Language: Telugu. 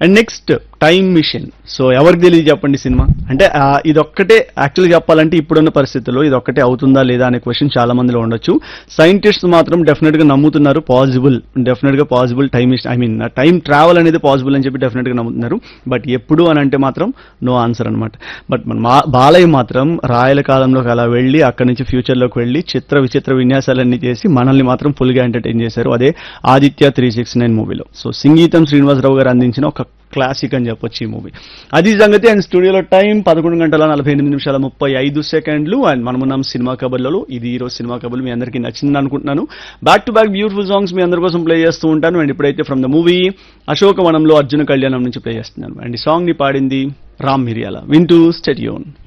and next time machine so ఎవరికి తెలియదు చెప్పండి సినిమా అంటే ఆ, ఇదొక్కటే యాక్చువల్గా చెప్పాలంటే ఇప్పుడున్న పరిస్థితుల్లో ఇదొక్కటే అవుతుందా లేదా అనే క్వశ్చన్ చాలా మందిలో ఉండొచ్చు సైంటిస్ట్స్ మాత్రం డెఫినెట్ గా నమ్ముతున్నారు పాసిబుల్ డెఫినెట్ గా possible time machine I mean time travel అనేది పాసిబుల్ అని చెప్పి డెఫినెట్ గా నమ్ముతున్నారు బట్ ఎప్పుడు అని అంటే మాత్రం నో ఆన్సర్ అనమాట బట్ మన మా- బాలయ్య మాత్రం రాయల కాలంలోకి అలా వెళ్ళి అక్కడి నుంచి ఫ్యూచర్ లోకి వెళ్ళి చిత్ర విచిత్ర విన్యాసాలన్నీ చేసి మనల్ని మాత్రం ఫుల్ గా ఎంటర్టైన్ చేశారు అదే ఆదిత్య త్రీ సిక్స్ నైన్ మూవీలో సో సంగీతం శ్రీనివాసరావు గారు అందించిన ఒక క్లాసిక్ అని చెప్పొచ్చు ఈ మూవీ అది సంగతి అండ్ స్టూడియోలో టైం పదకొండు గంటల నలభై ఎనిమిది నిమిషాల ముప్పై ఐదు సెకండ్లు అండ్ మనమున్నాం సినిమా కబర్లలో ఇది ఈ రోజు సినిమా కబుర్లు మీ అందరికీ నచ్చింది అనుకుంటున్నాను back to back beautiful songs మీ అందరి కోసం ప్లే చేస్తూ ఉంటాను అండ్ ఇప్పుడైతే ఫ్రమ్ ద మూవీ అశోకవనంలో అర్జున కళ్యాణం నుంచి ప్లే చేస్తున్నాను అండ్ ఈ సాంగ్ ని పాడింది రామ్ మిరియాల వింటూ స్టెడియోన్